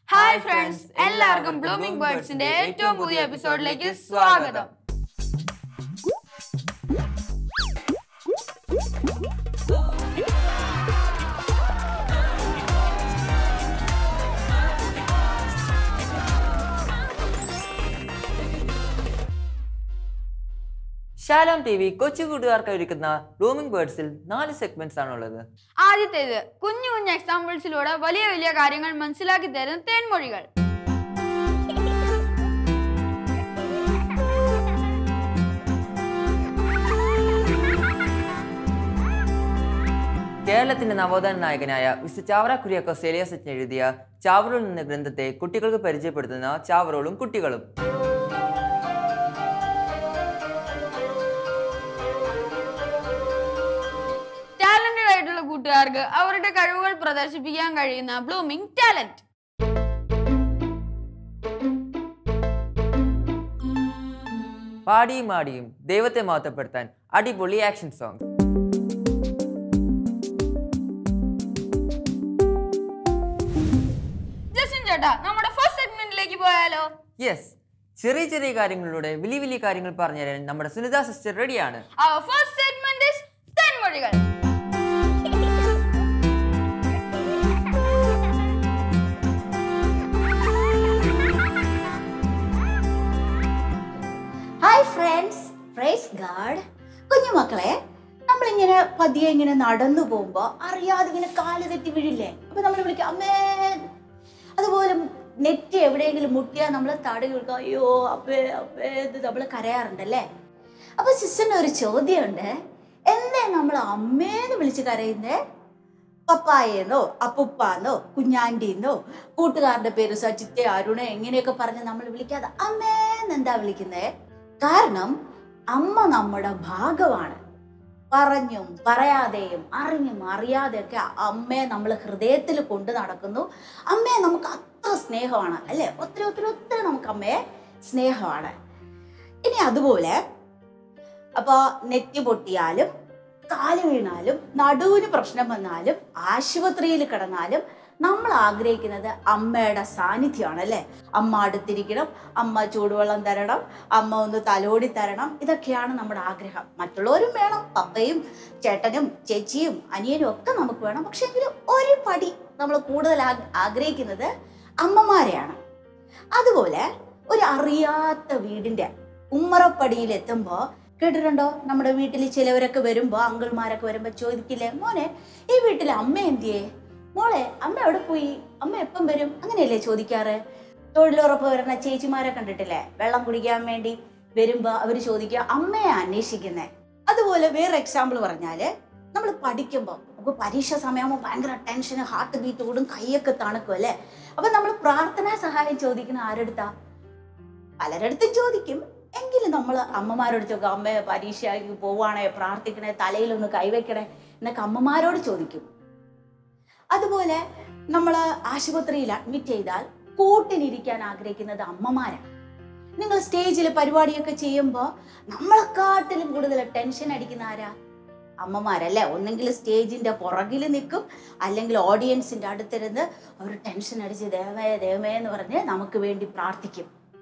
Hi friends എല്ലാവർക്കും blooming ബേർഡ്സിന്റെ ഏറ്റവും പുതിയ എപ്പിസോഡിലേക്ക് സ്വാഗതം ശാലോം ടി വി കൊച്ചു കൂട്ടുകാർക്ക് ഒരുക്കുന്ന ബ്ലൂമിംഗ് ബേർഡ്സിൽ നാല് സെഗ്മെന്റ്സ് ആണുള്ളത് ആദ്യത്തേത് കുഞ്ഞു കുഞ്ഞു എക്സാമ്പിൾസിലൂടെ വലിയ വലിയ കാര്യങ്ങൾ മനസ്സിലാക്കി തരുന്ന തേൻമൊഴികൾ കേരളത്തിന്റെ നവോത്ഥാന നായകനായ മിസ്റ്റർ ചാവറ കുര്യാക്കോസ് എലിയസറ്റിന് എഴുതിയ ചാവറോൾ എന്ന ഗ്രന്ഥത്തെ കുട്ടികൾക്ക് പരിചയപ്പെടുത്തുന്ന ചാവറോളും കുട്ടികളും ടാലന്റഡ് ആയിട്ടുള്ള കൂട്ടുകാർക്ക് അവരുടെ കഴിവുകൾ പ്രദർശിപ്പിക്കാൻ കഴിയുന്ന ബ്ലൂമിംഗ് ടാലന്റ് പാടിയും മാടിയും ദൈവത്തെ മാറ്റപ്പെടുത്താൻ അടിപൊളി ആക്ഷൻ സോങ് ജസ്റ്റിൻ ചേട്ടാ നമ്മുടെ ഫസ്റ്റ് സെഗ്മെന്റിലേക്ക് പോയാലോ യെസ് ചെറിയ ചെറിയ കാര്യങ്ങളിലൂടെ വലിയ വലിയ കാര്യങ്ങൾ പറഞ്ഞു തരാൻ നമ്മുടെ സുനിത സിസ്റ്റർ റെഡിയാണ് Our first segment is തെൻമൊഴികൾ ഹായ് ഫ്രണ്ട്സ് പ്രൈസ് ഗാഡ് കുഞ്ഞുമക്കളെ നമ്മളിങ്ങനെ പതിയെ ഇങ്ങനെ നടന്നു പോകുമ്പോൾ അറിയാതെ ഇങ്ങനെ കാല് തെറ്റി വീഴില്ലേ അപ്പൊ നമ്മൾ വിളിക്കും അമ്മേ അതുപോലെ നെറ്റ് എവിടെയെങ്കിലും മുട്ടിയാൽ നമ്മൾ തടയി വിളിക്കും അയ്യോ അപ്പേ അപ്പേ ഇത് നമ്മൾ കരയാറുണ്ടല്ലേ അപ്പൊ സിസ്റ്ററിന് ഒരു ചോദ്യമുണ്ട് എന്തേ നമ്മൾ അമ്മേന്ന് വിളിച്ച് കരയുന്നേ പപ്പായെന്നോ അപ്പുപ്പാന്നോ കുഞ്ഞാൻ്റിന്നോ കൂട്ടുകാരുടെ പേര് സച്ചിത്തെ അരുണ് എങ്ങനെയൊക്കെ പറഞ്ഞ് നമ്മൾ വിളിക്കാതെ അമ്മേന്ന് എന്താ വിളിക്കുന്നേ കാരണം അമ്മ നമ്മുടെ ഭാഗമാണ് പറഞ്ഞും പറയാതെയും അറിഞ്ഞും അറിയാതെയൊക്കെ അമ്മയെ നമ്മൾ ഹൃദയത്തിൽ കൊണ്ടു നടക്കുന്നു അമ്മയെ നമുക്ക് അത്ര സ്നേഹമാണ് അല്ലേ ഒത്തിരി ഒത്തിരി ഒത്തിരി നമുക്ക് അമ്മയെ സ്നേഹമാണ് ഇനി അതുപോലെ അപ്പോൾ നെറ്റ് പൊട്ടിയാലും കാല് വീണാലും നടുവിന് പ്രശ്നം വന്നാലും ആശുപത്രിയിൽ കിടന്നാലും നമ്മൾ ആഗ്രഹിക്കുന്നത് അമ്മയുടെ സാന്നിധ്യമാണ് അല്ലേ അമ്മ അടുത്തിരിക്കണം അമ്മ ചൂടുവെള്ളം തരണം അമ്മ ഒന്ന് തലോടി തരണം ഇതൊക്കെയാണ് നമ്മുടെ ആഗ്രഹം മറ്റുള്ളവരും വേണം പപ്പയും ചേട്ടനും ചേച്ചിയും അനിയനും ഒക്കെ നമുക്ക് വേണം പക്ഷെ എങ്കിലും ഒരു പടി നമ്മൾ കൂടുതൽ ആഗ്- ആഗ്രഹിക്കുന്നത് അമ്മമാരെയാണ് അതുപോലെ ഒരു അറിയാത്ത വീടിന്റെ ഉമ്മറപ്പടിയിൽ എത്തുമ്പോൾ കേട്ടിട്ടുണ്ടോ നമ്മുടെ വീട്ടിൽ ചിലവരൊക്കെ വരുമ്പോൾ അങ്കിൾമാരൊക്കെ വരുമ്പോൾ ചോദിക്കില്ലേ മോനെ ഈ വീട്ടിലെ അമ്മ എന്തിയേ മോളെ അമ്മ എവിടെ പോയി അമ്മ എപ്പം വരും അങ്ങനെയല്ലേ ചോദിക്കാറ് തൊഴിലുറപ്പ് വരുന്ന ചേച്ചിമാരെ കണ്ടിട്ടില്ലേ വെള്ളം കുടിക്കാൻ വേണ്ടി വരുമ്പോൾ അവർ ചോദിക്കുക അമ്മയെ അന്വേഷിക്കുന്നേ അതുപോലെ വേറെ എക്സാമ്പിൾ പറഞ്ഞാല് നമ്മൾ പഠിക്കുമ്പോൾ നമുക്ക് പരീക്ഷ സമയമാകുമ്പോൾ ഭയങ്കര ടെൻഷൻ ഹാർട്ട് ബീറ്റ് കൂടും കൈയൊക്കെ തണുക്കും അല്ലേ അപ്പൊ നമ്മൾ പ്രാർത്ഥനാ സഹായം ചോദിക്കുന്ന ആരെടുത്താ പലരടുത്തും ചോദിക്കും എങ്കിലും നമ്മൾ അമ്മമാരോട് ചോദിക്കും അമ്മ പരീക്ഷയ്ക്ക് പോവാണേ പ്രാർത്ഥിക്കണേ തലയിലൊന്ന് കൈവയ്ക്കണേ എന്നൊക്കെ അമ്മമാരോട് ചോദിക്കും അതുപോലെ നമ്മൾ ആശുപത്രിയിൽ അഡ്മിറ്റ് ചെയ്താൽ കൂട്ടിനിരിക്കാൻ ആഗ്രഹിക്കുന്നത് അമ്മമാരാണ് നിങ്ങൾ സ്റ്റേജിൽ പരിപാടിയൊക്കെ ചെയ്യുമ്പോൾ നമ്മളെക്കാട്ടിലും കൂടുതൽ ടെൻഷൻ അടിക്കുന്ന ആരാ അമ്മമാരല്ലേ ഒന്നെങ്കിൽ സ്റ്റേജിന്റെ പുറകിൽ നിൽക്കും അല്ലെങ്കിൽ ഓഡിയൻസിന്റെ അടുത്തിരുന്ന് അവർ ടെൻഷൻ അടിച്ച് ദേവേ ദേവേ എന്ന് പറഞ്ഞ് നമുക്ക് വേണ്ടി പ്രാർത്ഥിക്കും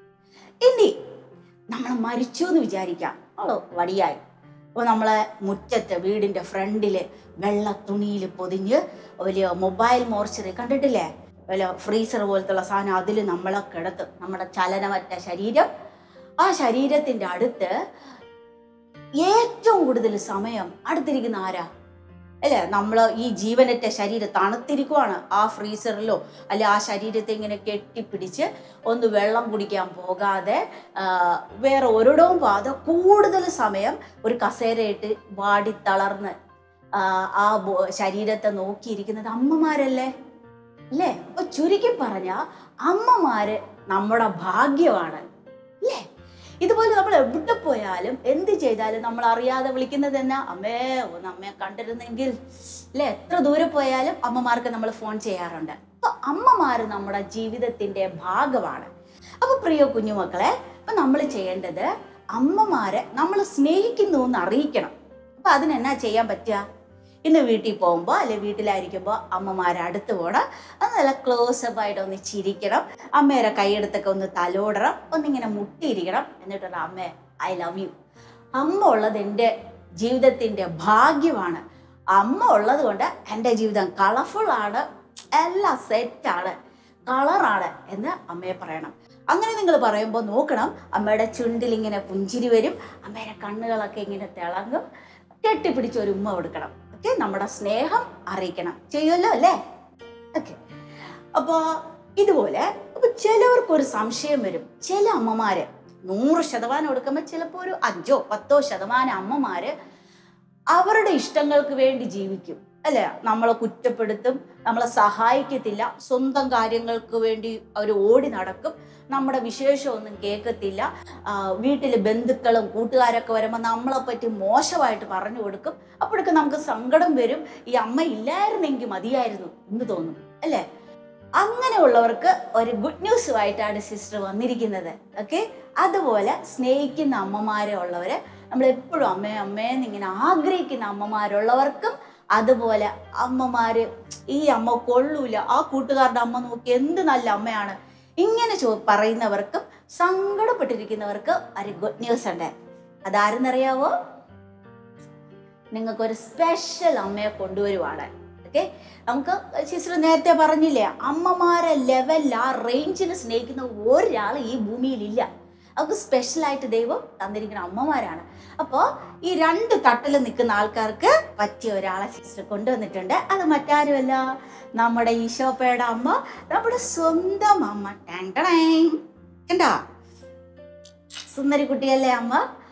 ഇനി നമ്മൾ മരിച്ചു എന്ന് വിചാരിക്കാം അവള് വടിയായി അപ്പോൾ നമ്മളെ മുറ്റത്ത് വീടിന്റെ ഫ്രണ്ടില് വെള്ള തുണിയിൽ പൊതിഞ്ഞ് വലിയ മൊബൈൽ മോർച്ചറി കണ്ടിട്ടില്ലേ വലിയ ഫ്രീസർ പോലത്തുള്ള സാധനം അതിൽ നമ്മളെ കിടത്തും നമ്മുടെ ചലനമറ്റ ശരീരം ആ ശരീരത്തിന്റെ അടുത്ത് ഏറ്റവും കൂടുതൽ സമയം അടുത്തിരിക്കുന്ന ആരാ അല്ലേ നമ്മൾ ഈ ജീവനറ്റ ശരീരം തണുത്തിരിക്കുവാണ് ആ ഫ്രീസറിലോ അല്ലെ ആ ശരീരത്തെ ഇങ്ങനെ കെട്ടിപ്പിടിച്ച് ഒന്ന് വെള്ളം കുടിക്കാൻ പോകാതെ ആ, വേറെ ഒരിടവും പോകാതെ കൂടുതൽ സമയം ഒരു കസേരയിട്ട് വാടി തളർന്ന് ആ, ആ ബോ- ശരീരത്തെ നോക്കിയിരിക്കുന്നത് അമ്മമാരല്ലേ അല്ലേ അപ്പൊ ചുരുക്കി പറഞ്ഞ അമ്മമാര് നമ്മുടെ ഭാഗ്യമാണ് അല്ലേ ഇതുപോലെ നമ്മൾ എവിടെ പോയാലും എന്ത് ചെയ്താലും നമ്മൾ അറിയാതെ വിളിക്കുന്നത് തന്നെ അമ്മേ ഒന്ന് അമ്മയെ കണ്ടിരുന്നെങ്കിൽ അല്ലേ എത്ര ദൂരെ പോയാലും അമ്മമാർക്ക് നമ്മൾ ഫോൺ ചെയ്യാറുണ്ട് അപ്പൊ അമ്മമാര് നമ്മുടെ ജീവിതത്തിന്റെ ഭാഗമാണ് അപ്പൊ പ്രിയ കുഞ്ഞുമക്കളെ അപ്പൊ നമ്മൾ ചെയ്യേണ്ടത് അമ്മമാരെ നമ്മൾ സ്നേഹിക്കുന്നു എന്ന് അറിയിക്കണം അപ്പൊ അതിനെന്നാ ചെയ്യാൻ പറ്റുക ഇന്ന് വീട്ടിൽ പോകുമ്പോൾ അല്ലെ വീട്ടിലായിരിക്കുമ്പോൾ അമ്മമാരെ അടുത്ത് പോകണം അത് നല്ല ക്ലോസപ്പ് ആയിട്ട് ഒന്ന് ചിരിക്കണം അമ്മയുടെ കൈയെടുത്തൊക്കെ ഒന്ന് തലോടണം ഒന്നിങ്ങനെ മുട്ടിയിരിക്കണം എന്നിട്ട് അമ്മേ ഐ ലവ് യു അമ്മ ഉള്ളത് എൻ്റെ ജീവിതത്തിൻ്റെ ഭാഗ്യമാണ് അമ്മ ഉള്ളത് കൊണ്ട് എൻ്റെ ജീവിതം കളർഫുൾ ആണ് എല്ലാം സെറ്റാണ് കളറാണ് എന്ന് അമ്മയെ പറയണം അങ്ങനെ നിങ്ങൾ പറയുമ്പോൾ നോക്കണം അമ്മയുടെ ചുണ്ടിൽ ഇങ്ങനെ പുഞ്ചിരി വരും അമ്മയുടെ കണ്ണുകളൊക്കെ ഇങ്ങനെ തിളങ്ങും കെട്ടിപ്പിടിച്ച് ഒരു ഉമ്മ കൊടുക്കണം ഓക്കെ നമ്മുടെ സ്നേഹം അറിയിക്കണം ചെയ്യുമല്ലോ അല്ലേ ഓക്കെ അപ്പോൾ ഇതുപോലെ അപ്പൊ ചിലവർക്ക് ഒരു സംശയം വരും ചില അമ്മമാര് നൂറ് ശതമാനം കൊടുക്കുമ്പോൾ ചിലപ്പോൾ ഒരു അഞ്ചോ പത്തോ ശതമാനം അമ്മമാര് അവരുടെ ഇഷ്ടങ്ങൾക്ക് വേണ്ടി ജീവിക്കും അല്ലെ നമ്മളെ കുറ്റപ്പെടുത്തും നമ്മളെ സഹായിക്കത്തില്ല സ്വന്തം കാര്യങ്ങൾക്ക് വേണ്ടി അവർ ഓടി നടക്കും നമ്മുടെ വിശേഷമൊന്നും കേൾക്കത്തില്ല വീട്ടിൽ ബന്ധുക്കളും കൂട്ടുകാരൊക്കെ വരുമ്പോൾ നമ്മളെ പറ്റി മോശമായിട്ട് പറഞ്ഞു കൊടുക്കും അപ്പോഴൊക്കെ നമുക്ക് സങ്കടം വരും ഈ അമ്മ ഇല്ലായിരുന്നെങ്കിൽ മതിയായിരുന്നു എന്ന് തോന്നും അല്ലേ അങ്ങനെയുള്ളവർക്ക് ഒരു ഗുഡ് ന്യൂസുമായിട്ടാണ് സിസ്റ്റർ വന്നിരിക്കുന്നത് ഓക്കെ അതുപോലെ സ്നേഹിക്കുന്ന അമ്മമാരെ ഉള്ളവര് നമ്മൾ എപ്പോഴും അമ്മേ അമ്മേന്ന് ഇങ്ങനെ ആഗ്രഹിക്കുന്ന അമ്മമാരുള്ളവർക്കും അതുപോലെ അമ്മമാര് ഈ അമ്മ കൊള്ളൂല ആ കൂട്ടുകാരുടെ അമ്മ നോക്കി എന്ത് നല്ല അമ്മയാണ് ഇങ്ങനെ ചോ പറയുന്നവർക്കും സങ്കടപ്പെട്ടിരിക്കുന്നവർക്ക് ഒരു ഗുഡ് ന്യൂസ് ഉണ്ട് അതാരെന്നറിയാവോ നിങ്ങൾക്കൊരു സ്പെഷ്യൽ അമ്മയെ കൊണ്ടുവരുവാണ് ഓക്കെ നമുക്ക് സിസ്റ്റർ നേരത്തെ പറഞ്ഞില്ലേ അമ്മമാരെ ലെവലിൽ ആ റേഞ്ചിൽ സ്നേഹിക്കുന്ന ഒരാൾ ഈ ഭൂമിയിലില്ല അവർക്ക് സ്പെഷ്യലായിട്ട് ദൈവം തന്നിരിക്കുന്ന അമ്മമാരാണ് അപ്പോൾ ഈ രണ്ട് തട്ടിൽ നിൽക്കുന്ന ആൾക്കാർക്ക് പറ്റിയ ഒരാളെ സിസ്റ്റർ കൊണ്ടുവന്നിട്ടുണ്ട് അത് മറ്റാരുമല്ല നമ്മുടെ ഈശോപ്പയുടെ അമ്മ നമ്മുടെ സ്വന്തം അമ്മ ടെൻടണേ കണ്ടാ സുന്ദരി കുട്ടിയല്ലേ അമ്മ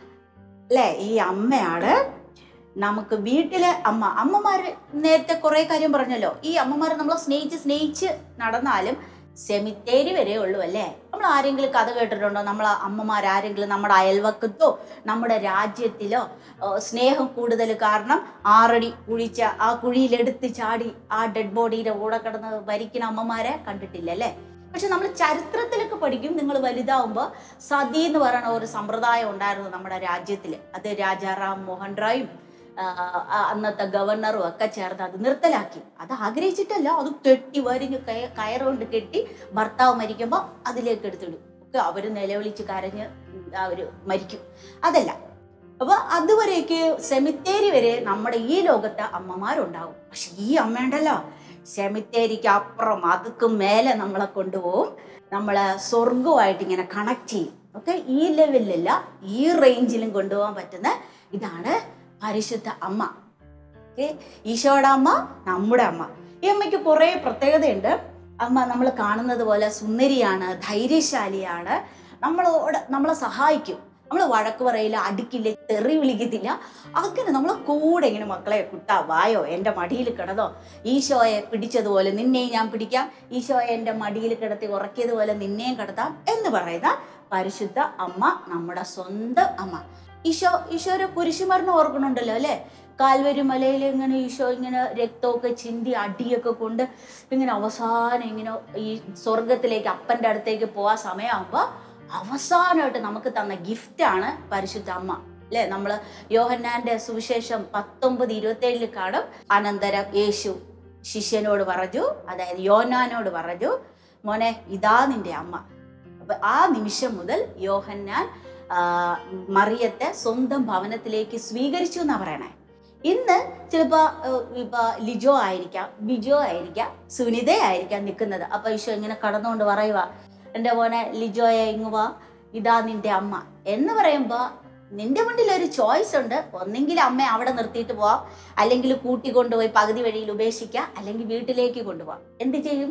അല്ലേ ഈ അമ്മയാണ് നമുക്ക് വീട്ടിലെ അമ്മ അമ്മമാര് നേരത്തെ കുറെ കാര്യം പറഞ്ഞല്ലോ ഈ അമ്മമാരെ നമ്മളെ സ്നേഹിച്ച് സ്നേഹിച്ച് നടന്നാലും സെമിത്തേരി വരെ ഉള്ളൂ അല്ലേ നമ്മൾ ആരെങ്കിലും കഥ കേട്ടിട്ടുണ്ടോ നമ്മൾ അമ്മമാർ ആരെങ്കിലും നമ്മുടെ അയൽവക്കത്തോ നമ്മുടെ രാജ്യത്തിലോ ഏർ സ്നേഹം കൂടുതൽ കാരണം ആറടി കുഴിച്ച ആ കുഴിയിലെടുത്ത് ചാടി ആ ഡെഡ് ബോഡിയുടെ കൂടെ കിടന്ന് ഭരിക്കുന്ന അമ്മമാരെ കണ്ടിട്ടില്ല അല്ലേ പക്ഷെ നമ്മൾ ചരിത്രത്തിലൊക്കെ പഠിക്കും നിങ്ങൾ വലുതാവുമ്പോൾ സതി എന്ന് പറയുന്ന ഒരു സമ്പ്രദായം ഉണ്ടായിരുന്നു നമ്മുടെ രാജ്യത്തിൽ അത് രാജാറാം മോഹൻ റായും ആ, ആ, അന്നത്തെ ഗവർണറും ഒക്കെ ചേർന്ന് അത് നിർത്തലാക്കി അത് ആഗ്രഹിച്ചിട്ടല്ല അത് കെട്ടി വരിഞ്ഞ് കയ കയറുകൊണ്ട് കെട്ടി ഭർത്താവ് മരിക്കുമ്പോൾ അതിലേക്ക് എടുത്തിടും ഒക്കെ അവർ നിലവിളിച്ച് കരഞ്ഞ് അവർ മരിക്കും അതല്ല അപ്പൊ അതുവരേക്ക് സെമിത്തേരി വരെ നമ്മുടെ ഈ ലോകത്ത് അമ്മമാരുണ്ടാവും പക്ഷെ ഈ അമ്മയുണ്ടല്ലോ സെമിത്തേരിക്ക് അപ്പുറം അതുക്കും മേലെ നമ്മളെ കൊണ്ടുപോകും നമ്മളെ സ്വർഗവുമായിട്ട് ഇങ്ങനെ കണക്ട് ചെയ്യും ഓക്കെ ഈ ലെവലിലല്ല ഈ റേഞ്ചിലും കൊണ്ടുപോകാൻ പറ്റുന്ന ഇതാണ് പരിശുദ്ധ അമ്മ ഓക്കെ ഈശോയുടെ അമ്മ നമ്മുടെ അമ്മ ഈ അമ്മയ്ക്ക് കുറേ പ്രത്യേകതയുണ്ട് അമ്മ നമ്മൾ കാണുന്നത് പോലെ സുന്ദരിയാണ് ധൈര്യശാലിയാണ് നമ്മളോട് നമ്മളെ സഹായിക്കും നമ്മൾ വഴക്ക് പറയില്ല അടുക്കില്ല തെറി വിളിക്കത്തില്ല അങ്ങനെ നമ്മളെ കൂടെ ഇങ്ങനെ മക്കളെ കുട്ടാ വായോ എൻ്റെ മടിയിൽ കിടന്നോ ഈശോയെ പിടിച്ചതുപോലെ നിന്നെയും ഞാൻ പിടിക്കാം ഈശോയെ എൻ്റെ മടിയിൽ കിടത്തി ഉറക്കിയതുപോലെ നിന്നെയും കിടത്താം എന്ന് പറയുന്ന പരിശുദ്ധ അമ്മ നമ്മുടെ സ്വന്തം അമ്മ ഈശോ ഈശോയുടെ കുരിശുമരണം ഓർക്കണുണ്ടല്ലോ അല്ലേ കാൽവരി മലയിൽ ഇങ്ങനെ ഈശോ ഇങ്ങനെ രക്തമൊക്കെ ചിന്തി അടിയൊക്കെ കൊണ്ട് ഇങ്ങനെ അവസാനം ഇങ്ങനെ ഈ സ്വർഗത്തിലേക്ക് അപ്പൻ്റെ അടുത്തേക്ക് പോകാൻ സമയമാകുമ്പോൾ അവസാനമായിട്ട് നമുക്ക് തന്ന ഗിഫ്റ്റാണ് പരിശുദ്ധ അമ്മ അല്ലേ നമ്മൾ യോഹന്നാന്റെ സുവിശേഷം പത്തൊമ്പത് ഇരുപത്തേഴിൽ കാണും അനന്തരം യേശു ശിഷ്യനോട് പറഞ്ഞു അതായത് യോനാനോട് പറഞ്ഞു മോനെ ഇതാ നിന്റെ അമ്മ അപ്പൊ ആ നിമിഷം മുതൽ യോഹന്നാൻ ആ, മറിയത്തെ സ്വന്തം ഭവനത്തിലേക്ക് സ്വീകരിച്ചു എന്നാ പറയണേ ഇന്ന് ചിലപ്പോ ഏഹ്, ഇപ്പൊ ലിജോ ആയിരിക്കാം ബിജോ ആയിരിക്കാം സുനിത ആയിരിക്കാം നിൽക്കുന്നത് അപ്പൊ ഈശോ ഇങ്ങനെ കടന്നുകൊണ്ട് പറയുക എൻ്റെ മോനെ ലിജോയെ ഇങ്ങ് വാ ഇതാ നിന്റെ അമ്മ എന്ന് പറയുമ്പോ നിന്റെ മുന്നിൽ ഒരു ചോയ്സ് ഉണ്ട് ഒന്നെങ്കിൽ അമ്മ അവിടെ നിർത്തിയിട്ട് പോവാം അല്ലെങ്കിൽ കൂട്ടിക്കൊണ്ടുപോയി പകുതി വഴിയിൽ ഉപേക്ഷിക്കാം അല്ലെങ്കിൽ വീട്ടിലേക്ക് കൊണ്ടുപോവാം എന്ത് ചെയ്യും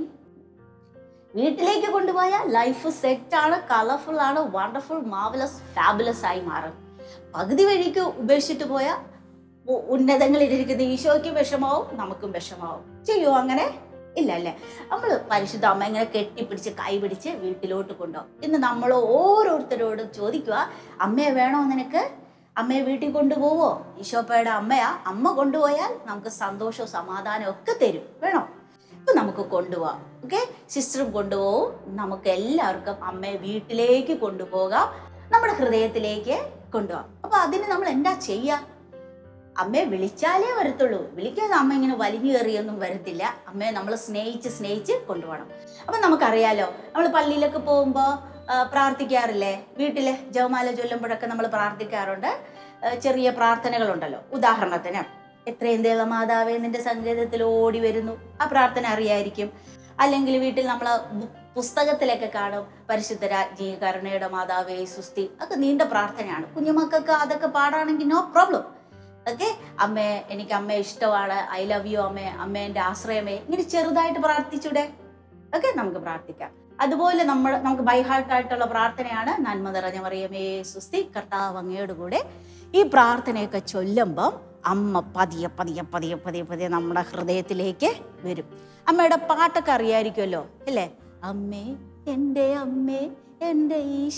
വീട്ടിലേക്ക് കൊണ്ടുപോയാൽ ലൈഫ് സെറ്റ് ആണ് കളർഫുൾ ആണ് വണ്ടർഫുൾ മാവലസ് ഫാബുലസ് ആയി മാറും പകുതി വഴിക്ക് ഉപേക്ഷിച്ചിട്ട് പോയാൽ ഉന്നതങ്ങളിലിരിക്കുന്ന ഈശോയ്ക്കും വിഷമാവും നമുക്കും വിഷമാവും ചെയ്യുമോ അങ്ങനെ ഇല്ല അല്ലേ നമ്മൾ പരിശുദ്ധ അമ്മ ഇങ്ങനെ കെട്ടിപ്പിടിച്ച് കൈ പിടിച്ച് വീട്ടിലോട്ട് കൊണ്ടുപോകും ഇന്ന് നമ്മൾ ഓരോരുത്തരോടും ചോദിക്കുക അമ്മയെ വേണോ നിനക്ക് അമ്മയെ വീട്ടിൽ കൊണ്ടുപോവോ ഈശോപ്പയുടെ അമ്മയാ അമ്മ കൊണ്ടുപോയാൽ നമുക്ക് സന്തോഷവും സമാധാനവും ഒക്കെ തരും വേണോ ഇപ്പൊ നമുക്ക് കൊണ്ടുപോവാം ഓക്കെ സിസ്റ്ററും കൊണ്ടുപോകും നമുക്ക് എല്ലാവർക്കും അമ്മയെ വീട്ടിലേക്ക് കൊണ്ടുപോകാം നമ്മുടെ ഹൃദയത്തിലേക്ക് കൊണ്ടുപോകാം അപ്പൊ അതിന് നമ്മൾ എന്താ ചെയ്യുക അമ്മയെ വിളിച്ചാലേ വരത്തുള്ളൂ വിളിക്കാതെ അമ്മ ഇങ്ങനെ വലിഞ്ഞു കയറിയൊന്നും വരത്തില്ല അമ്മയെ നമ്മൾ സ്നേഹിച്ച് സ്നേഹിച്ച് കൊണ്ടുപോകണം അപ്പം നമുക്കറിയാലോ നമ്മൾ പള്ളിയിലൊക്കെ പോകുമ്പോൾ പ്രാർത്ഥിക്കാറില്ലേ വീട്ടിലെ ജവമാല ചൊല്ലുമ്പോഴൊക്കെ നമ്മൾ പ്രാർത്ഥിക്കാറുണ്ട് ആ, ചെറിയ പ്രാർത്ഥനകളുണ്ടല്ലോ ഉദാഹരണത്തിന് എത്രയും ദേവമാതാവേ നിന്റെ സങ്കേതത്തിൽ ഓടി വരുന്നു ആ പ്രാർത്ഥന അറിയായിരിക്കും അല്ലെങ്കിൽ വീട്ടിൽ നമ്മൾ പുസ്തകത്തിലൊക്കെ കാണും പരിശുദ്ധ രാജ്ഞി കരുണയുടെ മാതാവേ സുസ്തി ഒക്കെ നീണ്ട പ്രാർത്ഥനയാണ് കുഞ്ഞുമക്കൾക്ക് അതൊക്കെ പാടാണെങ്കിൽ നോ പ്രോബ്ലം ഓക്കെ അമ്മേ എനിക്ക് അമ്മയെ ഇഷ്ടമാണ് ഐ ലവ് യു അമ്മേ അമ്മേന്റെ ആശ്രയമേ ഇങ്ങനെ ചെറുതായിട്ട് പ്രാർത്ഥിച്ചൂടെ ഓക്കെ നമുക്ക് പ്രാർത്ഥിക്കാം അതുപോലെ നമ്മൾ നമുക്ക് ബൈഹാർട്ടായിട്ടുള്ള പ്രാർത്ഥനയാണ് നന്മ നിറഞ്ഞ മറിയമേ സുസ്തി കർത്താവ് അങ്ങയോട് കൂടെ ഈ പ്രാർത്ഥനയൊക്കെ ചൊല്ലുമ്പം അമ്മ പതിയെ പതിയെ പതിയെ പതിയെ പതിയെ നമ്മുടെ ഹൃദയത്തിലേക്ക് വരും അമ്മയുടെ പാട്ടൊക്കെ അറിയായിരിക്കുമല്ലോ അല്ലേ അമ്മേ എൻ്റെ അമ്മേ എൻ്റെ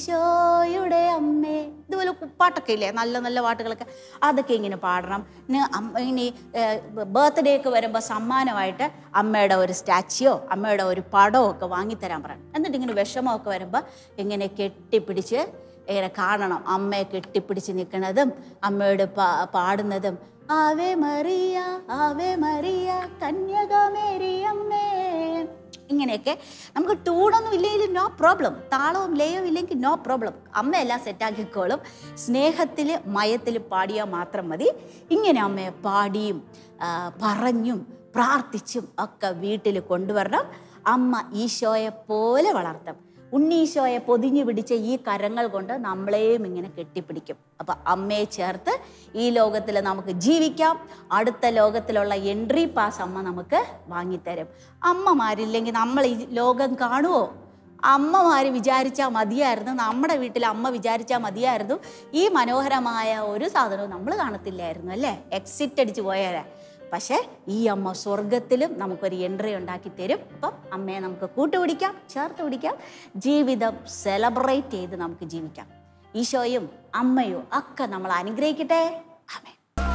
ഈശോയുടെ അമ്മേ ഇതുപോലെ പാട്ടൊക്കെ ഇല്ലേ നല്ല നല്ല പാട്ടുകളൊക്കെ അതൊക്കെ ഇങ്ങനെ പാടണം ഇനി അമ്മ ഇനി ബർത്ത്ഡേ ഒക്കെ വരുമ്പോൾ സമ്മാനമായിട്ട് അമ്മയുടെ ഒരു സ്റ്റാച്യോ അമ്മയുടെ ഒരു പടമോ ഒക്കെ വാങ്ങിത്തരാൻ പറയണം എന്നിട്ട് ഇങ്ങനെ വിഷമമൊക്കെ വരുമ്പോൾ ഇങ്ങനെ കെട്ടിപ്പിടിച്ച് ഇങ്ങനെ കാണണം അമ്മയെ കെട്ടിപ്പിടിച്ച് നിൽക്കുന്നതും അമ്മയോട് പാ പാടുന്നതും ആവേ മറിയ ആവേ മറിയ കന്യകമേരി അമ്മേ ഇങ്ങനെയൊക്കെ നമുക്ക് ട്യൂണൊന്നും ഇല്ലെങ്കിലും നോ പ്രോബ്ലം താളവും ലയവും ഇല്ലെങ്കിൽ നോ പ്രോബ്ലം അമ്മയെല്ലാം സെറ്റാക്കിക്കോളും സ്നേഹത്തിൽ മയത്തിൽ പാടിയാൽ മാത്രം മതി ഇങ്ങനെ അമ്മയെ പാടിയും ആ, പറഞ്ഞും പ്രാർത്ഥിച്ചും ഒക്കെ വീട്ടിൽ കൊണ്ടുവരണം അമ്മ ഈശോയെ പോലെ വളർത്തും ഉണ്ണീശോയെ പൊതിഞ്ഞു പിടിച്ച ഈ കരങ്ങൾ കൊണ്ട് നമ്മളെയും ഇങ്ങനെ കെട്ടിപ്പിടിക്കും അപ്പൊ അമ്മയെ ചേർത്ത് ഈ ലോകത്തിൽ നമുക്ക് ജീവിക്കാം അടുത്ത ലോകത്തിലുള്ള എൻട്രി പാസ് അമ്മ നമുക്ക് വാങ്ങിത്തരും അമ്മമാരില്ലെങ്കിൽ നമ്മൾ ഈ ലോകം കാണുമോ അമ്മമാർ വിചാരിച്ചാൽ മതിയായിരുന്നു നമ്മുടെ വീട്ടിൽ അമ്മ വിചാരിച്ചാൽ മതിയായിരുന്നു ഈ മനോഹരമായ ഒരു സാധനവും നമ്മൾ കാണത്തില്ലായിരുന്നു അല്ലേ എക്സിറ്റ് അടിച്ച് പോയാലേ പക്ഷേ ഈ അമ്മ സ്വർഗത്തിലും നമുക്കൊരു എൻട്രി ഉണ്ടാക്കി തരും അപ്പം അമ്മയെ നമുക്ക് കൂട്ടുപിടിക്കാം ചേർത്ത് പിടിക്കാം ജീവിതം സെലിബ്രേറ്റ് ചെയ്ത് നമുക്ക് ജീവിക്കാം ഈശോയും അമ്മയും ഒക്കെ നമ്മൾ അനുഗ്രഹിക്കട്ടെ ആമേൻ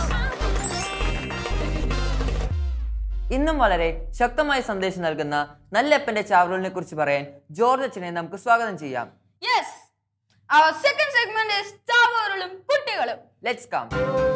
ഇന്നും വളരെ ശക്തമായ സന്ദേശം നൽകുന്ന നല്ലപ്പന്റെ ചാവറൂലിനെ കുറിച്ച് പറയാൻ ജോർജ് അച്ഛനെ നമുക്ക് സ്വാഗതം ചെയ്യാം yes our second segment is ചാവോറുകളും കുട്ടികളും ലെറ്റ്സ് കം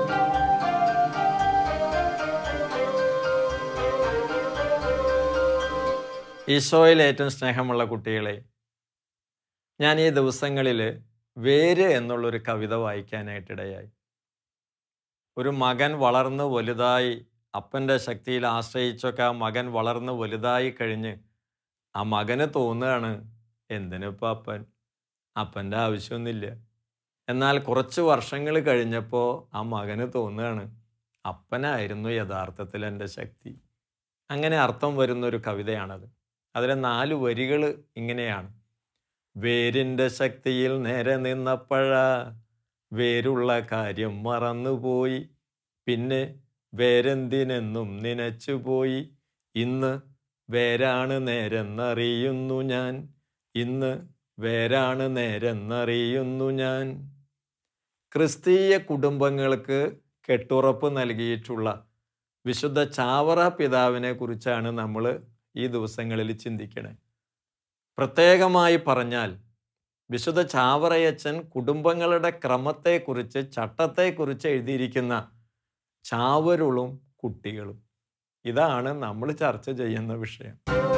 ഈശോയിൽ ഏറ്റവും സ്നേഹമുള്ള കുട്ടികളെ ഞാൻ ഈ ദിവസങ്ങളിൽ വേര് എന്നുള്ളൊരു കവിത വായിക്കാനായിട്ടിടയായി ഒരു മകൻ വളർന്ന് വലുതായി അപ്പൻ്റെ ശക്തിയിൽ ആശ്രയിച്ചൊക്കെ ആ മകൻ വളർന്ന് വലുതായി കഴിഞ്ഞ് ആ മകന് തോന്നുകയാണ് എന്തിനിപ്പോൾ അപ്പൻ അപ്പൻ്റെ ആവശ്യമൊന്നുമില്ല എന്നാൽ കുറച്ച് വർഷങ്ങൾ കഴിഞ്ഞപ്പോൾ ആ മകന് തോന്നുകയാണ് അപ്പനായിരുന്നു യഥാർത്ഥത്തിൽ എൻ്റെ ശക്തി അങ്ങനെ അർത്ഥം വരുന്ന ഒരു കവിതയാണത് അതിലെ നാല് വരികൾ ഇങ്ങനെയാണ് വേരിൻ്റെ ശക്തിയിൽ നേരെ നിന്നപ്പോഴ വേരുള്ള കാര്യം മറന്നുപോയി പിന്നെ വേരെന്തിനെന്നും നനച്ചുപോയി ഇന്ന് വേരാണ് നേരെന്നറിയുന്നു ഞാൻ ഇന്ന് വേരാണ് നേരെന്നറിയുന്നു ഞാൻ ക്രിസ്തീയ കുടുംബങ്ങൾക്ക് കെട്ടുറപ്പ് നൽകിയിട്ടുള്ള വിശുദ്ധ ചാവറ പിതാവിനെ കുറിച്ചാണ് നമ്മൾ ഈ ദിവസങ്ങളിൽ ചിന്തിക്കണേ പ്രത്യേകമായി പറഞ്ഞാൽ വിശുദ്ധ ചാവറയച്ചൻ കുടുംബങ്ങളുടെ ക്രമത്തെക്കുറിച്ച് ചട്ടത്തെക്കുറിച്ച് എഴുതിയിരിക്കുന്ന ചാവരുളും കുട്ടികളും ഇതാണ് നമ്മൾ ചർച്ച ചെയ്യുന്ന വിഷയം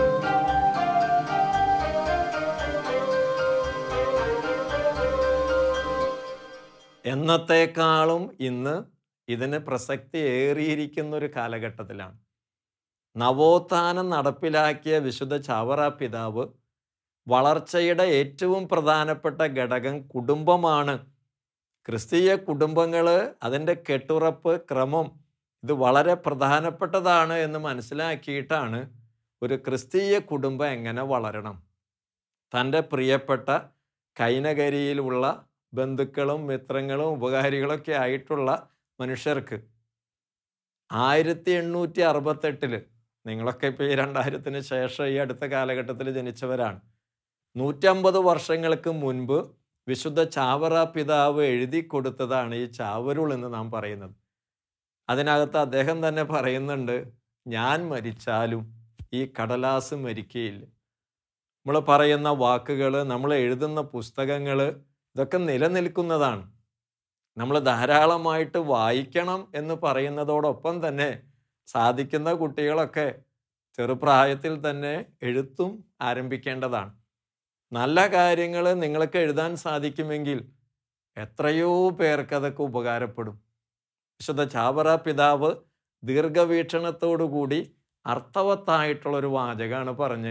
എന്നത്തേക്കാളും ഇന്ന് ഇതിന് പ്രസക്തി ഏറിയിരിക്കുന്ന ഒരു കാലഘട്ടത്തിലാണ് നവോത്ഥാനം നടപ്പിലാക്കിയ വിശുദ്ധ ചാവറ പിതാവ് വളർച്ചയുടെ ഏറ്റവും പ്രധാനപ്പെട്ട ഘടകം കുടുംബമാണ് ക്രിസ്തീയ കുടുംബങ്ങൾ അതിൻ്റെ കെട്ടുറപ്പ് ക്രമം ഇത് വളരെ പ്രധാനപ്പെട്ടതാണ് എന്ന് മനസ്സിലാക്കിയിട്ടാണ് ഒരു ക്രിസ്തീയ കുടുംബം എങ്ങനെ വളരണം തൻ്റെ പ്രിയപ്പെട്ട കൈനകരിയിലുള്ള ബന്ധുക്കളും മിത്രങ്ങളും ഉപകാരികളൊക്കെ ആയിട്ടുള്ള മനുഷ്യർക്ക് ആയിരത്തി എണ്ണൂറ്റി അറുപത്തെട്ടില് നിങ്ങളൊക്കെ ഇപ്പോൾ ഈ രണ്ടായിരത്തിന് ശേഷം ഈ അടുത്ത കാലഘട്ടത്തിൽ ജനിച്ചവരാണ് നൂറ്റമ്പത് വർഷങ്ങൾക്ക് മുൻപ് വിശുദ്ധ ചാവറ പിതാവ് എഴുതി കൊടുത്തതാണ് ഈ ചാവരുൾ എന്ന് നാം പറയുന്നത് അതിനകത്ത് അദ്ദേഹം തന്നെ പറയുന്നുണ്ട് ഞാൻ മരിച്ചാലും ഈ കടലാസ് മരിക്കുകയില്ല നമ്മൾ പറയുന്ന വാക്കുകൾ നമ്മൾ എഴുതുന്ന പുസ്തകങ്ങൾ ഇതൊക്കെ നിലനിൽക്കുന്നതാണ് നമ്മൾ ധാരാളമായിട്ട് വായിക്കണം എന്ന് പറയുന്നതോടൊപ്പം തന്നെ സാധിക്കുന്ന കുട്ടികളൊക്കെ ചെറുപ്രായത്തിൽ തന്നെ എഴുത്തും ആരംഭിക്കേണ്ടതാണ് നല്ല കാര്യങ്ങൾ നിങ്ങൾക്ക് എഴുതാൻ സാധിക്കുമെങ്കിൽ എത്രയോ പേർക്ക് അതൊക്കെ ഉപകാരപ്പെടും വിശുദ്ധ ചാവറ പിതാവ് ദീർഘവീക്ഷണത്തോടുകൂടി അർത്ഥവത്തായിട്ടുള്ളൊരു വാചകമാണ് പറഞ്ഞ്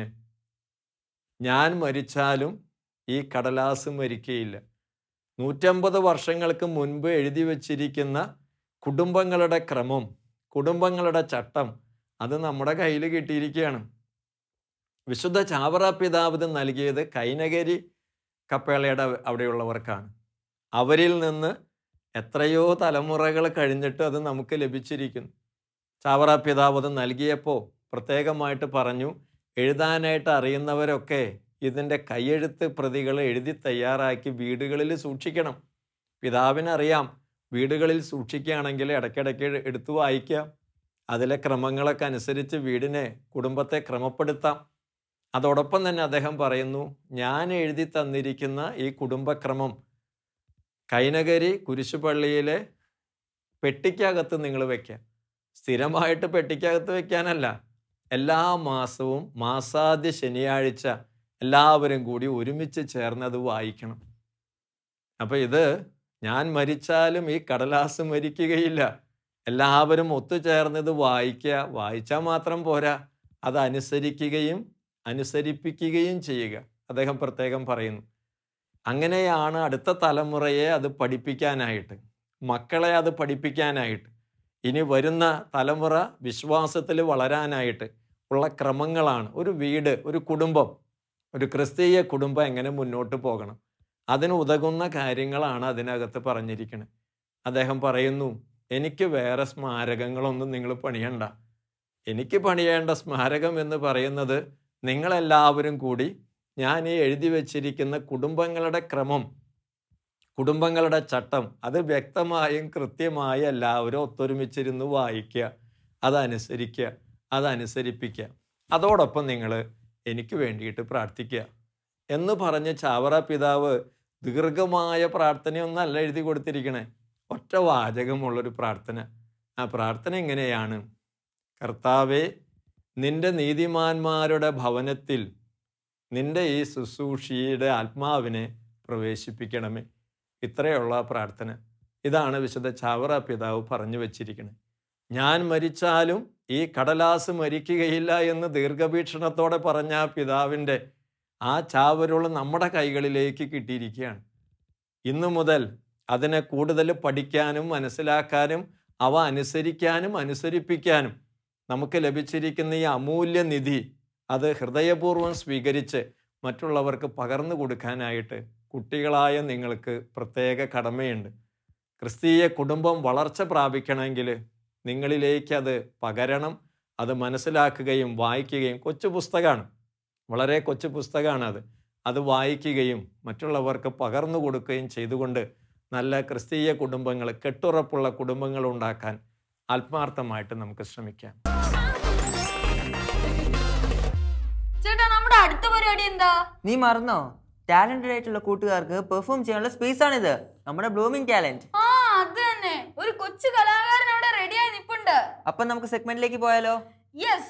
ഞാൻ മരിച്ചാലും ഈ കടലാസ് മരിക്കയില്ല നൂറ്റമ്പത് വർഷങ്ങൾക്ക് മുൻപ് എഴുതി വച്ചിരിക്കുന്ന കുടുംബങ്ങളുടെ ക്രമം കുടുംബങ്ങളുടെ ചട്ടം അത് നമ്മുടെ കയ്യിൽ കിട്ടിയിരിക്കുകയാണ് വിശുദ്ധ ചാവറ പിതാവ് ഇത് നൽകിയത് കൈനകരി കപ്പേളയുടെ അവിടെയുള്ളവർക്കാണ് അവരിൽ നിന്ന് എത്രയോ തലമുറകൾ കഴിഞ്ഞിട്ട് അത് നമുക്ക് ലഭിച്ചിരിക്കുന്നു ചാവറ പിതാവ് അത് നൽകിയപ്പോൾ പ്രത്യേകമായിട്ട് പറഞ്ഞു എഴുതാനായിട്ട് അറിയുന്നവരൊക്കെ ഇതിൻ്റെ കൈയെഴുത്ത് പ്രതികൾ എഴുതി തയ്യാറാക്കി വീടുകളിൽ സൂക്ഷിക്കണം പിതാവിനറിയാം വീടുകളിൽ സൂക്ഷിക്കുകയാണെങ്കിൽ ഇടയ്ക്കിടയ്ക്ക് എടുത്തു വായിക്കാം അതിലെ ക്രമങ്ങളൊക്കെ അനുസരിച്ച് വീടിനെ കുടുംബത്തെ ക്രമപ്പെടുത്താം അതോടൊപ്പം തന്നെ അദ്ദേഹം പറയുന്നു ഞാൻ എഴുതി തന്നിരിക്കുന്ന ഈ കുടുംബക്രമം കൈനകരി കുരിശുപള്ളിയിലെ പെട്ടിക്കകത്ത് നിങ്ങൾ വെക്കുക സ്ഥിരമായിട്ട് പെട്ടിക്കകത്ത് വെക്കാനല്ല എല്ലാ മാസവും മാസാദ്യ ശനിയാഴ്ച എല്ലാവരും കൂടി ഒരുമിച്ച് ചേർന്നത് വായിക്കണം അപ്പം ഇത് ഞാൻ മരിച്ചാലും ഈ കടലാസ് മരിക്കുകയില്ല എല്ലാവരും ഒത്തുചേർന്നത് വായിക്കുക വായിച്ചാൽ മാത്രം പോരാ അത് അനുസരിക്കുകയും അനുസരിപ്പിക്കുകയും ചെയ്യുക അദ്ദേഹം പ്രത്യേകം പറയുന്നു അങ്ങനെയാണ് അടുത്ത തലമുറയെ അത് പഠിപ്പിക്കാനായിട്ട് മക്കളെ അത് പഠിപ്പിക്കാനായിട്ട് ഇനി വരുന്ന തലമുറ വിശ്വാസത്തിൽ വളരാനായിട്ട് ഉള്ള ക്രമങ്ങളാണ് ഒരു വീട് ഒരു കുടുംബം ഒരു ക്രിസ്തീയ കുടുംബം എങ്ങനെ മുന്നോട്ട് പോകണം അതിന് ഉതകുന്ന കാര്യങ്ങളാണ് അതിനകത്ത് പറഞ്ഞിരിക്കുന്നത് അദ്ദേഹം പറയുന്നു എനിക്ക് വേറെ സ്മാരകങ്ങളൊന്നും നിങ്ങൾ പണിയണ്ട എനിക്ക് പണിയേണ്ട സ്മാരകം എന്ന് പറയുന്നത് നിങ്ങളെല്ലാവരും കൂടി ഞാൻ ഈ എഴുതി വച്ചിരിക്കുന്ന കുടുംബങ്ങളുടെ ക്രമം കുടുംബങ്ങളുടെ ചട്ടം അത് വ്യക്തമായും കൃത്യമായി എല്ലാവരും ഒത്തൊരുമിച്ചിരുന്ന് വായിക്കുക അതനുസരിക്കുക അതനുസരിപ്പിക്കുക അതോടൊപ്പം നിങ്ങൾ എനിക്ക് വേണ്ടിയിട്ട് പ്രാർത്ഥിക്കുക എന്ന് പറഞ്ഞ് ചാവറ പിതാവ് ദീർഘമായ പ്രാർത്ഥനയൊന്നല്ല എഴുതി കൊടുത്തിരിക്കണേ ഒറ്റ വാചകമുള്ളൊരു പ്രാർത്ഥന ആ പ്രാർത്ഥന എങ്ങനെയാണ് കർത്താവെ നിന്റെ നീതിമാന്മാരുടെ ഭവനത്തിൽ നിന്റെ ഈ ശുശ്രൂഷിയുടെ ആത്മാവിനെ പ്രവേശിപ്പിക്കണമേ ഇത്രയുള്ള പ്രാർത്ഥന ഇതാണ് വിശുദ്ധ ചാവറ പിതാവ് പറഞ്ഞു വച്ചിരിക്കുന്നത് ഞാൻ മരിച്ചാലും ഈ കടലാസ് മരിക്കുകയില്ല എന്ന് ദീർഘവീക്ഷണത്തോടെ പറഞ്ഞ ആ പിതാവിൻ്റെ ആ ചാവരുള്ള നമ്മുടെ കൈകളിലേക്ക് കിട്ടിയിരിക്കുകയാണ് ഇന്നു മുതൽ അതിനെ കൂടുതൽ പഠിക്കാനും മനസ്സിലാക്കാനും അവ അനുസരിക്കാനും അനുസരിപ്പിക്കാനും നമുക്ക് ലഭിച്ചിരിക്കുന്ന ഈ അമൂല്യ നിധി അത് ഹൃദയപൂർവ്വം സ്വീകരിച്ച് മറ്റുള്ളവർക്ക് പകർന്നു കൊടുക്കാനായിട്ട് കുട്ടികളായ നിങ്ങൾക്ക് പ്രത്യേക കടമയുണ്ട് ക്രിസ്തീയ കുടുംബം വളർച്ച പ്രാപിക്കണമെങ്കിൽ നിങ്ങളിലേക്ക് അത് പകരണം അത് മനസ്സിലാക്കുകയും വായിക്കുകയും കൊച്ചു പുസ്തകമാണ് വളരെ കൊച്ചു പുസ്തകമാണ് അത് അത് വായിക്കുകയും മറ്റുള്ളവർക്ക് പകർന്നു കൊടുക്കുകയും ചെയ്തുകൊണ്ട് നല്ല ക്രിസ്തീയ കുടുംബങ്ങൾ കെട്ടുറപ്പുള്ള കുടുംബങ്ങൾ ഉണ്ടാക്കാൻ ആത്മാർത്ഥമായിട്ട് നമുക്ക് ശ്രമിക്കാം ചേട്ടാ നമ്മുടെ അടുത്ത പരിപാടി എന്താ നീ മറന്നോ ടാലന്റഡ് ആയിട്ടുള്ള കൂട്ടുകാർക്ക് പെർഫോം ചെയ്യാനുള്ള സ്പേസ് ആണിത് നമ്മുടെ ബ്ലൂമിംഗ് ടാലന്റ് ആ അത് തന്നെ ഒരു കൊച്ചു കലാകാരൻ അവിടെ റെഡിയായി നിപ്പുണ്ട് അപ്പൊ നമുക്ക് സെഗ്മെന്റിലേക്ക് പോയാലോ യെസ്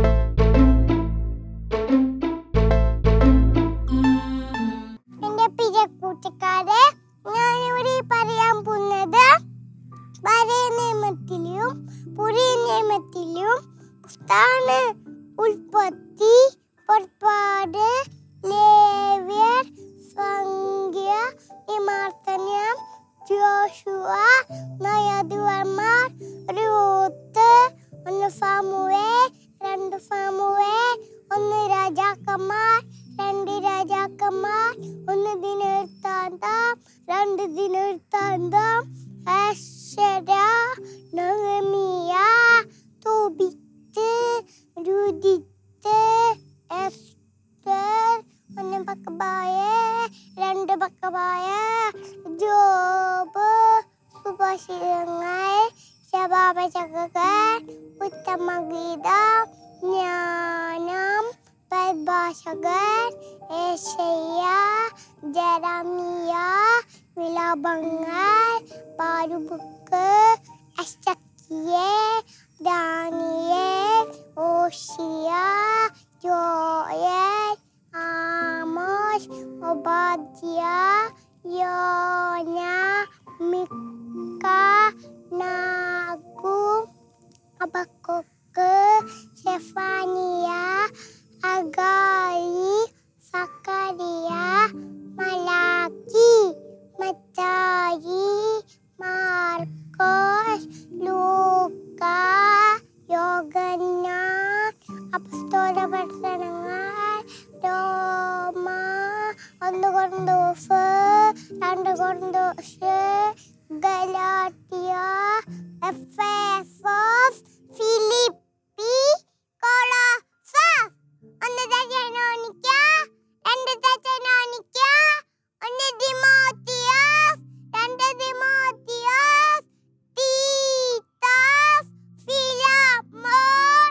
എന്റെ പ്രിയ കൂട്ടുകാരെ ഞാനിവിടെ പറയാൻ പോകുന്നത് പഴയ നിയമത്തിലും പുതിയ നിയമത്തിലും സ്ഥാന ഉൽപ്പത്തി പുറപ്പാട് ലേവ്യർ സംഖ്യ വിമർശനം ജോഷുവ നയതുവർമാർ റൂത്ത് ഒന്ന് ഫാമുവേ രണ്ട് ഫാമുവേ ഒന്ന് രാജാക്കന്മാർ രണ്ട് രാജാക്കന്മാർ ഒന്ന് ദിനവൃത്താന്തം രണ്ട് ദിനവൃത്താന്തം അക്ഷര നഗമിയ തോബിത്ത് രുദിത്ത് എസ്തർ ഒന്ന് പക്കബായ രണ്ട് പക്കബായ ജോബ് സുഭാഷിതങ്ങൾ ശബാപചകകൾ ഉത്തമഗീതം ജ്ഞാനം പരിഭാഷകൻ ഏഷ്യ ജെറമിയ വിലാപങ്ങൾ പാരുബുക്ക് അഷ്ടക്കിയെ Daniel Hosea Joel Amos Obadiah Jonah Micah നാഗും അബക്കൊക്ക് ഷെഫാനിയ അഗായി Zacharia Malachi Mathai Markose ലൂക്ക യോഗന്നാൻ അപസ്തോല പ്രവർത്തനങ്ങൾ റോമ ഒന്ന് കൊണ്ടോസ് രണ്ട് കൊണ്ടോസ് ഗലാട്ടിയ എഫേസോസ് ഫിലിപ്പി കൊളോസസ് ഒന്ന് തെസലോനിക്ക രണ്ട് തെസലോനിക്ക ഒന്ന് തിമോത്തിയോസ് രണ്ട് തിമോത്തിയോസ് തീത്തോസ് ഫിലമോൻ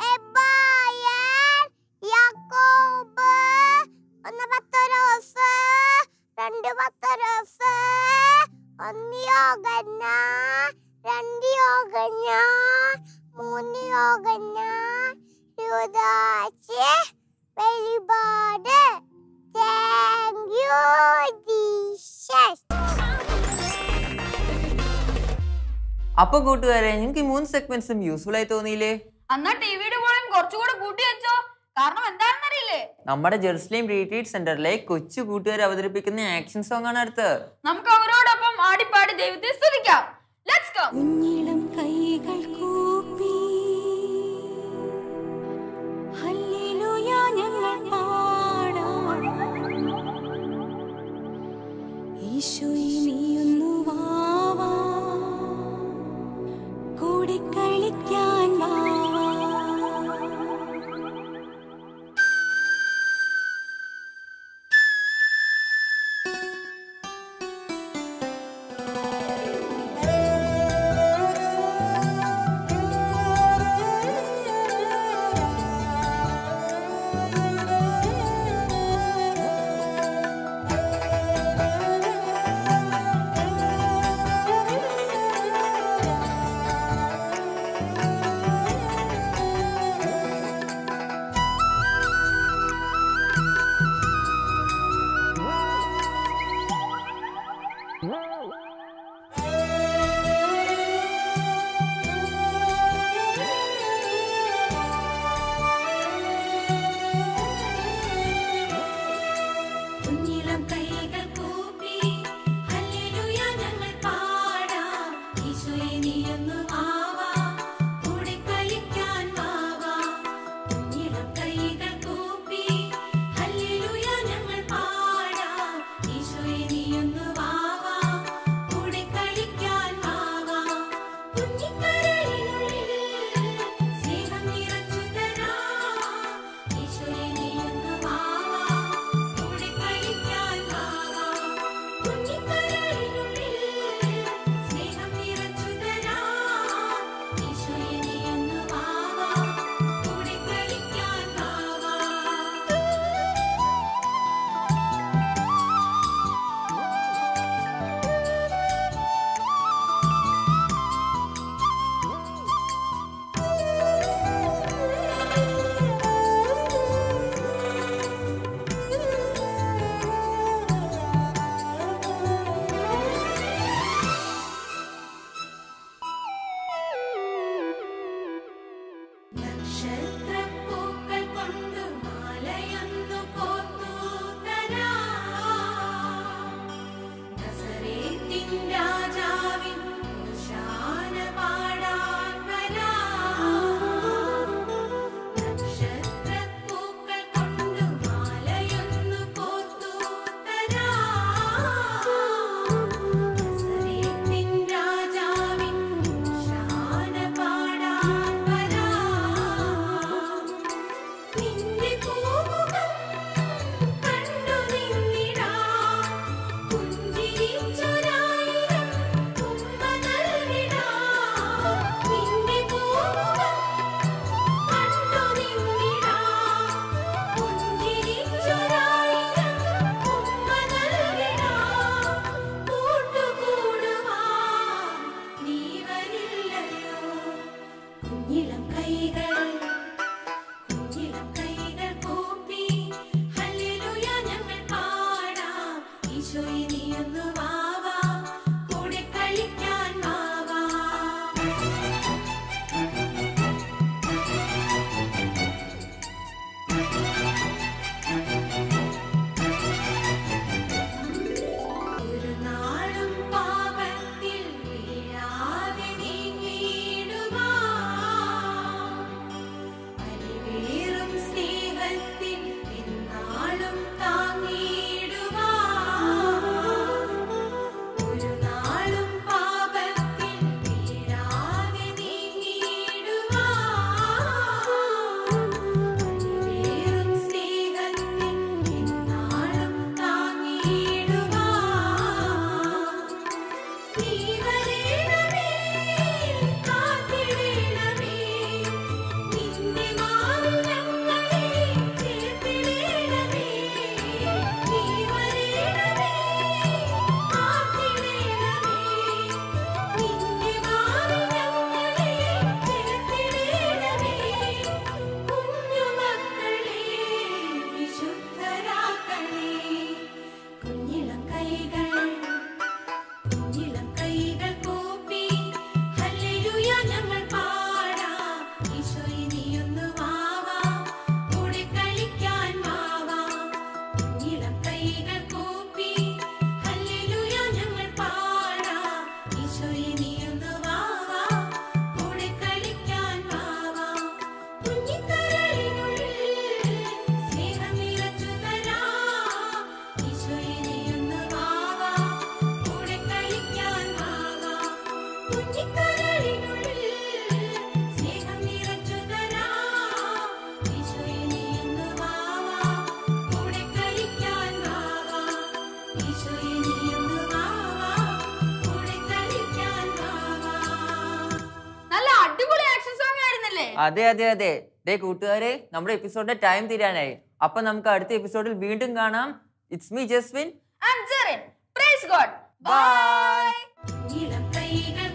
എബായൻ യാക്കോബ് ഒന്ന് പത്തരോസ് രണ്ട് പത്തരോസ് ഒന്ന് യോഗന്നാൻ രണ്ട് യോഗന്നാൻ മൂന്ന് യോഗന്നാൻ യുദാച്ച് വെളിപാട് താങ്ക് യു ജീസസ് അപ്പൊ കൂട്ടുകാരെ നിങ്ങൾക്ക് ഈ മൂന്ന് സെഗ്മെന്റ്സും യൂസ്ഫുൾ ആയി തോന്നിയില്ലേ എന്നാ ടിവിയുടെ വോളിയം കുറച്ചുകൂടെ കൂട്ടി വെച്ചോ കാരണം എന്താണെന്നറിയില്ലേ നമ്മുടെ ജെറുസലേം റീട്രീറ്റ് സെന്ററിലെ കൊച്ചു കൂട്ടുകാർ അവതരിപ്പിക്കുന്ന ആക്ഷൻ സോങ് ആണ് അടുത്ത് നമുക്ക് അവരോടൊപ്പം ആടിപ്പാടി ദൈവത്തെ സ്തുതിക്കാം ലെറ്റ്സ് ഗോ കുഞ്ഞിളം കൈകൾ കൂപ്പി ഹല്ലേലൂയ ഞങ്ങൾ പാടാം ഈശോയെ നീയൊന്നു വാവാ കൂടി കളിക്കാൻ വാവാ കുഞ്ഞിളം കൈകൾ കൂപ്പി ഹല്ലേലൂയ ഞങ്ങൾ പാടാം ഈശോയെ നീയൊന്നു വാവാ കൂടെ കളിക്കാൻ വാവാ കുഞ്ഞിളം കൈകൾ കൂപ്പി ഹല്ലേലൂയ ഞങ്ങൾ പാടാം ഈശോയെ നീയൊന്നു വാവാ കൂടെ കളിക്കാൻ വാവാ കുഞ്ഞിക്കരളിനുള്ളിൽ സ്നേഹം നിറച്ചു തരാം ഈശോയെ നീയൊന്നു വാവാ കൂടെ കളിക്കാൻ വാവാ കുഞ്ഞിക്കരളിനുള്ളിൽ സ്നേഹം നിറച്ചു തരാം ഈശോയെ നീയൊന്നു വാവാ കൂടെ കളിക്കാൻ വാവാ നക്ഷത്രപ്പൂക്കൾ കൊണ്ടു മാലയൊന്നു കോർത്തു തരാം നസറേത്തിൻ രാജാവിൻ ശാന പാടാൻ വരാം നക്ഷത്രപ്പൂക്കൾ കൊണ്ടു മാലയൊന്നു കോർത്തു തരാം നസറേത്തിൻ രാജാവിൻ ശാന പാടാൻ വരാം കുഞ്ഞിക്കരളിനുള്ളിൽ സ്നേഹം നിറച്ചു തരാം ഈശോയെ നീയൊന്ന് വാവാ കൂടെ കളിക്കാൻ വാവാ കുഞ്ഞിക്കരളിനുള്ളിൽ സ്നേഹം നിറച്ചു തരാം ഈശോയെ നീയൊന്ന് വാവാ കൂടെ കളിക്കാൻ വാവാ ഈശോയെ നീയൊന്ന് വാവാ കൂടെ കളിക്കാൻ വാവാ നല്ല അടിപൊളി ആക്ഷൻ സോങ് ആയിരുന്നല്ലേ അതെ അതെ അതെ ദേ കൂട്ടുകാരെ നമ്മുടെ എപ്പിസോഡിന്റെ ടൈം തീരാനായി അപ്പൊ നമുക്ക് അടുത്ത എപ്പിസോഡിൽ വീണ്ടും കാണാം it's me Jeswin I'm Zarin. Praise God. Bye ഇളം കൈകൾ